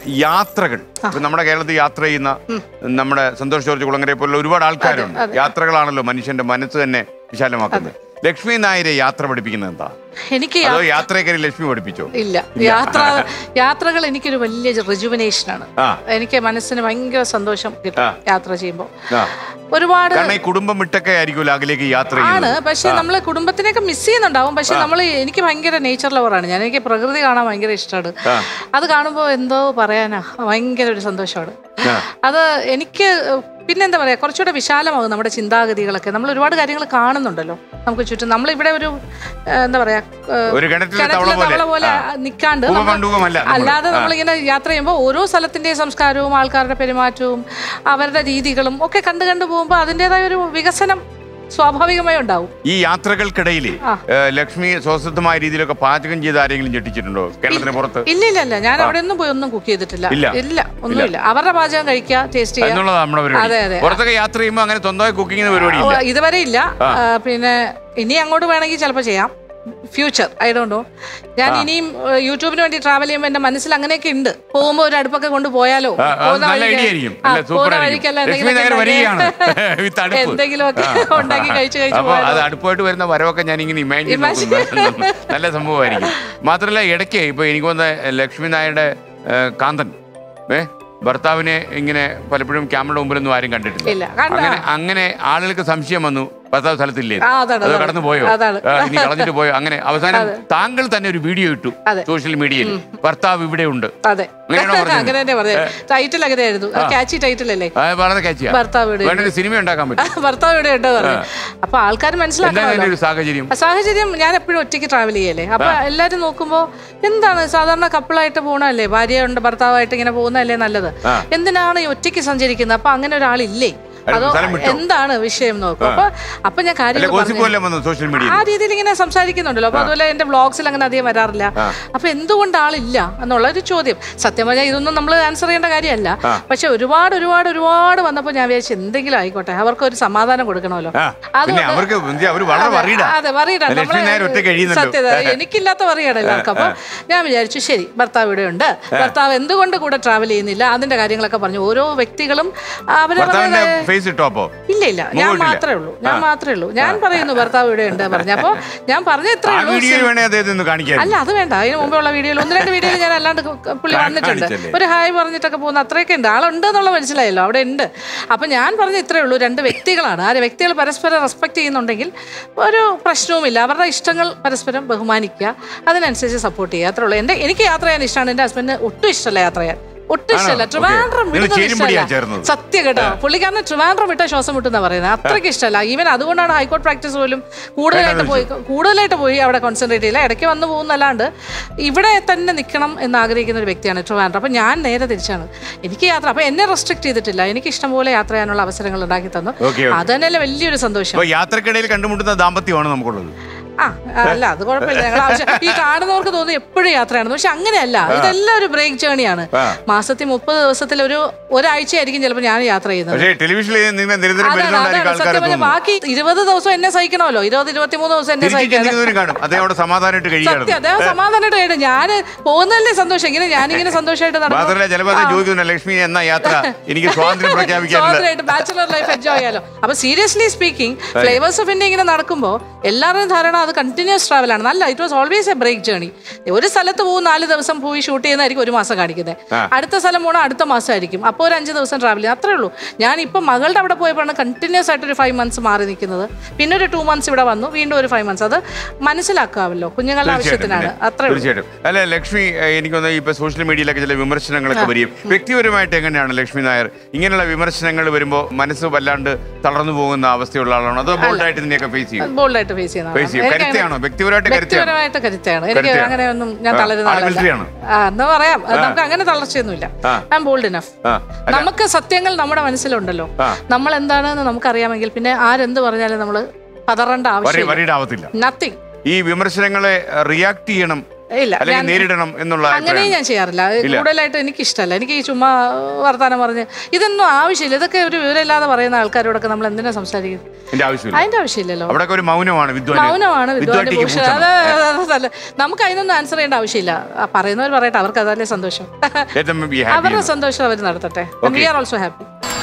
യാത്രകൾ ഇപ്പൊ നമ്മുടെ കേരളത്തിൽ യാത്ര ചെയ്യുന്ന നമ്മുടെ സന്തോഷ് ജോർജ് കുളങ്ങരെ പോലുള്ള ഒരുപാട് ആൾക്കാരുണ്ട് യാത്രകളാണല്ലോ മനുഷ്യന്റെ മനസ്സ് തന്നെ വിശാലമാക്കുന്നത് ലക്ഷ്മി നായരെ യാത്ര പഠിപ്പിക്കുന്നത് എന്താ എനിക്ക് അതോ യാ- യാത്രക്കാരി ലക്ഷ്മി പഠിപ്പിച്ചോ ഇല്ല യാത്ര യാത്രകൾ എനിക്കൊരു വലിയ റിജുവിനേഷൻ ആണ് ആ. എനിക്ക് മനസ്സിന് ഭയങ്കര സന്തോഷം കിട്ടും ആ. യാത്ര ചെയ്യുമ്പോൾ ആ ഒരുപാട് കാരണം ഈ കുടുംബം വിട്ടൊക്കെ ആയിരിക്കുമല്ലോ അകലേക്ക് യാത്ര ആണ് ചെയ്യുന്നത് പക്ഷെ നമ്മൾ കുടുംബത്തിനെയൊക്കെ മിസ് ചെയ്യുന്നുണ്ടാവും പക്ഷെ നമ്മൾ എനിക്ക് ഭയങ്കര നേച്ചർ ലവറാണ് ഞാൻ എനിക്ക് പ്രകൃതി കാണാൻ ഭയങ്കര ഇഷ്ടമാണ് അത് കാണുമ്പോൾ എന്തോ പറയാനാ ഭയങ്കര ഒരു സന്തോഷമാണ് അത് എനിക്ക് പിന്നെന്താ പറയാ കുറച്ചുകൂടെ വിശാലമാകും നമ്മുടെ ചിന്താഗതികളൊക്കെ നമ്മൾ ഒരുപാട് കാര്യങ്ങൾ കാണുന്നുണ്ടല്ലോ നമുക്ക് ചുറ്റും നമ്മളിവിടെ ഒരു ഏഹ്, എന്താ പറയാ ഏഹ്, ഒരു കിണറ്റിലെ തവള കിണറ്റിലെ പോലെ. തവള പോലെ ആ. നിക്കാണ്ട് നമ്മൾ- ഉപമണ്ഡൂകമല്ല നമ്മള്. അല്ലാതെ ആ. നമ്മളിങ്ങനെ യാത്ര ചെയ്യുമ്പോൾ ഓരോ സ്ഥലത്തിന്റെയും സംസ്കാരവും ആൾക്കാരുടെ പെരുമാറ്റവും അവരുടെ രീതികളും ഒക്കെ കണ്ടു കണ്ടു പോകുമ്പോൾ അതിൻ്റെതായ ഒരു വികസനം സ്വാഭാവികമായി ഉണ്ടാവും ഈ യാത്രകൾക്കിടയിൽ ആ. ലക്ഷ്മി സ്വസ്ഥമായ രീതിയിലൊക്കെ പാചകം ചെയ്ത് ആരെങ്കിലും ഞെട്ടിച്ചിട്ടുണ്ടോ കേരളത്തിന് പുറത്ത് ഇല്ല ഇല്ല ഇല്ല ഞാൻ അവിടെ ഒന്നും പോയി ഒന്നും കുക്ക് ചെയ്തിട്ടില്ല ഇല്ല. ഇല്ല ഒന്നുമില്ല അവരുടെ പാചകം കഴിക്കുക ടേസ്റ്റ് ചെയ്യുക എന്നുള്ളതാണ് നമ്മുടെ അതെ, പരിപാടി അതെ. പുറത്തൊക്കെ യാത്ര ചെയ്യുമ്പോൾ അങ്ങനെ സ്വന്തമായി കുക്കിംഗ് പരിപാടി ഇല്ല ഓ, ഇതുവരെ ഇല്ല ആ, പിന്നെ ഇനി അങ്ങോട്ട് വേണമെങ്കിൽ ചിലപ്പോൾ ചെയ്യാം ഫ്യൂച്ചർ ഐ ഡോണ്ട് നോ ഞാൻ ഇനിയും ഏഹ്, യൂട്യൂബിന് വേണ്ടി ട്രാവൽ ചെയ്യുമ്പോൾ എന്റെ മനസ്സിൽ അങ്ങനെയൊക്കെ ഉണ്ട് പോകുമ്പോൾ ഒരു അടുപ്പൊക്കെ കൊണ്ട് പോയാലോ ആ, അത് പോകുന്ന നല്ല വഴിക്ക് ഐഡിയ ആയിരിക്കും ആ, അല്ല സൂപ്പർ പോകുന്ന ആയിരിക്കും വഴിക്കെല്ലാം ലക്ഷ്മി എന്തെങ്കിലുമൊക്കെ നേരെ വരികയാണ് ഉണ്ടാക്കി- വിത്ത് അടുപ്പ് എന്തെങ്കിലുമൊക്കെ ഉണ്ടാക്കി കഴിച്ച് കഴിച്ച് അപ്പൊ അത് പോയാലോ. അടുപ്പായിട്ട് വരുന്ന വരവൊക്കെ ഞാൻ ഇങ്ങനെ ഇമാജിൻ Imagine. നോക്കുന്നു നല്ല സംഭവമായിരിക്കും മാത്രമല്ല ഇടയ്ക്ക് ഇപ്പൊ എനിക്ക് തോന്നുന്ന ലക്ഷ്മി നായരുടെ ഏ, കാന്തൻ ഏ ഭർത്താവിനെ ഇങ്ങനെ പലപ്പോഴും ക്യാമറയുടെ മുമ്പിലൊന്നും ആരും കണ്ടിട്ടില്ല ഇല്ല, കണ്ട- അങ്ങനെ അങ്ങനെ ആളുകൾക്ക് സംശയം വന്നു ഭർത്താവ് സ്ഥലത്തില്ലേ ആ, അതാണ്, അത് അതാണ്. കടന്നു പോയോ അതാണ്. ആ, ഇനി കളഞ്ഞിട്ട് പോയോ അങ്ങനെ അവസാനം താങ്കൾ തന്നെ ഒരു വീഡിയോ ഇട്ടു അതെ. സോഷ്യൽ മീഡിയയിൽ ഭർത്താവ് ഇവിടെ ഉണ്ട് അതെ അങ്ങനെയാണോ പറഞ്ഞത്? അങ്ങനെ തന്നെ പറഞ്ഞത് ടൈറ്റിൽ അങ്ങനെയായിരുന്നു കാച്ചി ടൈറ്റിൽ അല്ലേ അത് വളരെ കാച്ചിയാ ഭർത്താവ് ഇവിടെ വേണ്ട ഒരു സിനിമ ഉണ്ടാക്കാൻ പറ്റും ഭർത്താവ് ഇവിടെ ഉണ്ടോ പറഞ്ഞു അപ്പൊ ആൾക്കാർ എന്താ മനസ്സിലാക്കണമല്ലോ അതിന്റെ ഒരു സാഹചര്യം ആ സാഹചര്യം ഞാൻ എപ്പോഴും ഒറ്റയ്ക്ക് ട്രാവൽ ചെയ്യല്ലേ അപ്പൊ എല്ലാരും നോക്കുമ്പോ എന്താണ് സാധാരണ കപ്പിളായിട്ട് പോകണല്ലേ ഭാര്യ ഉണ്ട് ഭർത്താവായിട്ട് ഇങ്ങനെ പോകുന്നതല്ലേ നല്ലത് എന്തിനാണ് ഈ ഒറ്റയ്ക്ക് സഞ്ചരിക്കുന്നത് അപ്പൊ അങ്ങനെ ഒരാളില്ലേ അല്ല, അതോ സ്ഥലം വിട്ടോ? എന്താണ് വിഷയം നോക്കും അപ്പൊ അപ്പൊ ഞാൻ അല്ല കാര്യങ്ങൾ ഗോസിപ്പ് പറഞ്ഞു വല്ലതും വന്നു സോഷ്യൽ മീഡിയയിൽ ആ രീതിയിൽ ഇങ്ങനെ സംസാരിക്കുന്നുണ്ടല്ലോ അപ്പൊ അതുപോലെ എന്റെ വ്ളോഗ്സിൽ അങ്ങനെ അധികം വരാറില്ല അപ്പൊ എന്തുകൊണ്ട് ആളില്ല എന്നുള്ള ഒരു ചോദ്യം സത്യം പറഞ്ഞാൽ ഇതൊന്നും നമ്മൾ ആൻസർ ചെയ്യേണ്ട കാര്യമല്ല പക്ഷെ ഒരുപാട് ഒരുപാട് ഒരുപാട് വന്നപ്പോൾ ഞാൻ വിചാരിച്ചു എന്തെങ്കിലും ആയിക്കോട്ടെ അവർക്ക് ഒരു സമാധാനം കൊടുക്കണമല്ലോ ആ, പിന്നെ അവർക്ക് എന്ത് അവര് വളരെ അതെ, worried ആ. അതെ worried ആ. ലക്ഷ്മി നമ്മളെ- നായർ ഒറ്റയ്ക്ക് കഴിയുന്നല്ലോ. സത്യത എനിക്കില്ലാത്ത പറയാണ് എല്ലാവർക്കും അപ്പൊ ഞാൻ വിചാരിച്ചു ശരി ഭർത്താവ് ഇവിടെ ഉണ്ട് ഭർത്താവ് എന്തുകൊണ്ട് കൂടെ ട്രാവൽ ചെയ്യുന്നില്ല അതിന്റെ കാര്യങ്ങളൊക്കെ പറഞ്ഞു ഓരോ വ്യക്തികളും ഭർത്താവിന്റെ അവരവരുടെ ഫേസ് ഇട്ടോ അപ്പോ ഇല്ല ഇല്ല ഞാൻ മുഖമിട്ടില്ല. മാത്രമേ ഉള്ളൂ ഞാൻ മാത്രമേ ഉള്ളൂ ഞാൻ പറയുന്നു ഭർത്താവ് ഇവിടെ ഉണ്ട് പറഞ്ഞു അപ്പൊ ഞാൻ പറഞ്ഞ ആ ഇത്രേ ഉള്ളൂ വീഡിയോയിൽ വേണേ അദ്ദേഹത്തെ ഒന്ന് കാണിക്കാൻ അല്ല അത് വേണ്ട അതിന് മുമ്പുള്ള വീഡിയോയിൽ ഒന്ന് രണ്ട് വീഡിയോയിൽ ഞാൻ അല്ലാണ്ട് ക- പുള്ളി കാ- വന്നിട്ടുണ്ട് കാണിച്ചല്ലേ? ഒരു ഹായ് പറഞ്ഞിട്ടൊക്കെ പോകുന്ന അത്രയൊക്കെ ഉണ്ട് ആളുണ്ട് എന്നുള്ള മനസ്സിലായല്ലോ അവിടെ ഉണ്ട് അപ്പൊ ഞാൻ പറഞ്ഞ ഇത്രേ ഉള്ളൂ രണ്ട് വ്യക്തികളാണ് ആ വ്യക്തികൾ പരസ്പരം റെസ്പെക്ട് ചെയ്യുന്നുണ്ടെങ്കിൽ ഒരു പ്രശ്നവുമില്ല അവരുടെ ഇഷ്ടങ്ങൾ പരസ്പരം ബഹുമാനിക്കുക അതിനനുസരിച്ച് സപ്പോർട്ട് ചെയ്യുക അത്രേ ഉള്ളൂ എൻ്റെ എനിക്ക് യാത്ര ചെയ്യാൻ ഇഷ്ടമാണ് എൻ്റെ ഹസ്ബൻഡിന് ഒട്ടും ഇഷ്ടമല്ല യാത്ര ചെയ്യാൻ ഒട്ടും ഇഷ്ടമല്ല ഓക്കേ. ട്രിവാൻഡ്രം നിങ്ങൾ വിടുന്നത് ചേരുംപടിയാ ഇഷ്ടമല്ല. ചേർന്നത്. സത്യം കേട്ടോ പുള്ളിക്കാരന് ട്രിവാൻഡ്രം വിട്ട ശ്വാസം മുട്ടെന്നാ പറയുന്നത് അത്രയ്ക്ക് ഇഷ്ടമല്ല ഈവൻ അതുകൊണ്ടാണ് ഹൈക്കോർട്ട് പ്രാക്ടീസ് പോലും കൂടുതലായിട്ട് പോയി കൂടുതലായിട്ട് പോയി അവിടെ കോൺസെൻട്രേറ്റ് ചെയ്യില്ല ഇടയ്ക്ക് വന്നു പോകുന്നല്ലാണ്ട് ഇവിടെ തന്നെ നിൽക്കണം എന്ന് ആഗ്രഹിക്കുന്ന ഒരു വ്യക്തിയാണ് ട്രിവാൻഡ്രം അപ്പം ഞാൻ നേരെ തിരിച്ചാണ് എനിക്ക് യാത്ര അപ്പം എന്നെ റെസ്ട്രിക്ട് ചെയ്തിട്ടില്ല എനിക്ക് ഇഷ്ടംപോലെ യാത്ര ചെയ്യാനുള്ള അവസരങ്ങൾ ഉണ്ടാക്കി തന്നു ഓക്കേ, ഓക്കേ. അത് തന്നെയല്ലേ വലിയൊരു സന്തോഷം അപ്പൊ യാത്രക്കിടയിൽ കണ്ടുമുട്ടുന്ന ദാമ്പത്യമാണ് നമുക്കുള്ളത് ആ അല്ല അത് കുഴപ്പമില്ല ഞങ്ങൾ ആവശ്യം ഈ കാണുന്നവർക്ക് തോന്നുന്നു എപ്പോഴും യാത്രയാണ് പക്ഷെ അങ്ങനെയല്ല ഇതെല്ലാം ഒരു ബ്രേക്ക് ജേണിയാണ് മാസത്തിൽ മുപ്പത് ദിവസത്തിൽ ഒരു ഒരാഴ്ചയായിരിക്കും ചിലപ്പോൾ ഞാൻ യാത്ര ചെയ്യുന്നത് പക്ഷേ ടെലിവിഷനിൽ നിങ്ങൾ നിരന്തരം അതാണ്, വരുന്നോണ്ടായിരിക്കും അതാണ്. ആൾക്കാർ സത്യം പറഞ്ഞാൽ തോന്നുന്നു ബാക്കി ഇരുപത് ദിവസം എന്നെ സഹിക്കണമല്ലോ ഇരുപത് ഇരുപത്തിമൂന്ന് ദിവസം എന്നെ തിരിച്ചു സഹിക്കണം ചിന്തിക്കുന്നവരും കാണും അദ്ദേഹം അവിടെ സമാധാനമായിട്ട് സത്യം കഴിയാണ് അദ്ദേഹം സമാധാനമായിട്ട് കേട്ടു ഞാൻ പോകുന്നതല്ലേ സന്തോഷം ഇങ്ങനെ ഞാനിങ്ങനെ സന്തോഷമായിട്ട് മാത്രമല്ല ചിലപ്പോൾ അദ്ദേഹം ചോദിക്കുന്നുണ്ട് ലക്ഷ്മി എന്നാ യാത്ര എനിക്ക് സ്വാതന്ത്ര്യം പ്രഖ്യാപിക്കാനുള്ള സ്വാതന്ത്ര്യമായിട്ട് ബാച്ചുലർ ലൈഫ് എൻജോയ് ചെയ്യാലോ അപ്പൊ seriously speaking flavours of India ഇങ്ങനെ നടക്കുമ്പോൾ എല്ലാവരുടെയും ധാരണ അത് കണ്ടിന്യൂസ് ട്രാവൽ ആണ് നല്ല it was always a break journey ഒരു സ്ഥലത്ത് പോകും നാല് ദിവസം പോയി ഷൂട്ട് ചെയ്യുന്നതായിരിക്കും ഒരു മാസം കാണിക്കുന്നത് അടുത്ത സ്ഥലം പോകണം അടുത്ത മാസമായിരിക്കും അപ്പോൾ ഒരു അഞ്ച് ദിവസം ട്രാവൽ ചെയ്യും അത്രേ ഉള്ളൂ ഞാൻ ഇപ്പം മകളുടെ അവിടെ പോയപ്പോഴാണ് കണ്ടിന്യൂസ് ആയിട്ട് ഒരു ഫൈവ് മന്ത്സ് മാറി നിൽക്കുന്നത് പിന്നെ ഒരു ടു മന്ത്സ് ഇവിടെ വന്നു വീണ്ടും ഒരു ഫൈവ് മന്ത്സ് അത് മനസ്സിലാക്കാമല്ലോ കുഞ്ഞുങ്ങളുടെ ആവശ്യത്തിനാണ് അത്രേ ഉള്ളൂ തീർച്ചയായിട്ടും അല്ല ലക്ഷ്മി ഏഹ്, എനിക്കൊന്ന് ഇപ്പൊ സോഷ്യൽ മീഡിയയിലൊക്കെ ചില വിമർശനങ്ങളൊക്കെ വരും വ്യക്തിപരമായിട്ട് എങ്ങനെയാണ് ലക്ഷ്മി നായർ ഇങ്ങനെയുള്ള വിമർശനങ്ങൾ വരുമ്പോൾ മനസ്സ് വല്ലാണ്ട് തളർന്നു പോകുന്ന അവസ്ഥയുള്ള ആളാണോ അതോ ബോൾഡായിട്ട് ഇതിനെയൊക്കെ ഫേസ് ചെയ്യും ബോൾഡായിട്ട് ഫേസ് ഫേസ് ചെയ്യും കരുത്തയാണോ വ്യക്തിപരമായിട്ട് കരുത്തയാണോ വ്യക്തിപരമായിട്ട് കരുത്തയാണ് എനിക്ക് കരുത്തയാണ്. അങ്ങനെ ഒന്നും ഞാൻ ആ, തളരുന്ന ആള് ആളല്ല മിലിറ്ററിയാണ്. ആ, എന്നാ പറയാം അത് നമുക്ക് അങ്ങനെ തളർച്ചയൊന്നുമില്ല ഐ എം ബോൾഡ് ഇനഫ് ആ, നമുക്ക് സത്യങ്ങൾ നമ്മുടെ മനസ്സിലുണ്ടല്ലോ ആ. നമ്മൾ എന്താണെന്ന് നമുക്കറിയാമെങ്കിൽ പിന്നെ ആരെന്ത് പറഞ്ഞാലും നമ്മൾ പതറേണ്ട വരി ആവശ്യം വരീഡ് ആവത്തില്ല നത്തിങ് ഈ വിമർശനങ്ങളെ റിയാക്ട് ചെയ്യണം ഇല്ല അല്ലെങ്കിൽ ഞാൻ- നേരിടണം എന്നുള്ള അങ്ങനെ അഭിപ്രായം ഞാൻ ചെയ്യാറില്ല കൂടുതലായിട്ട് എനിക്ക് ഇഷ്ടമല്ല എനിക്ക് ഈ ചുമ്മാ വർത്താനം പറഞ്ഞ് ഇതൊന്നും ആവശ്യമില്ല ഇതൊക്കെ ഒരു വിവരമില്ലാതെ പറയുന്ന ആൾക്കാരോടൊക്കെ നമ്മൾ എന്തിനാ സംസാരിക്കുന്നത് എന്റെ ആവശ്യമില്ല അതിന്റെ ആവശ്യമില്ലല്ലോ അവിടെയൊക്കെ ഒരു മൗനമാണ് വിദ്വാൻ മൗനമാണ് വിദ്വാന്റെ വിദ്വാട്ടിക്ക് ഭൂഷണം ഭൂഷണം. അത് അതല്ല നമുക്ക് അതിനൊന്നും ആൻസർ ചെയ്യേണ്ട ആവശ്യമില്ല ആ, പറയുന്നവർ പറയട്ടെ അവർക്ക് അതല്ലേ സന്തോഷം Let them be happy. അവരുടെ സന്തോഷം അവർ നടത്തട്ടെ വി ആർ ഓൾസോ ഹാപ്പി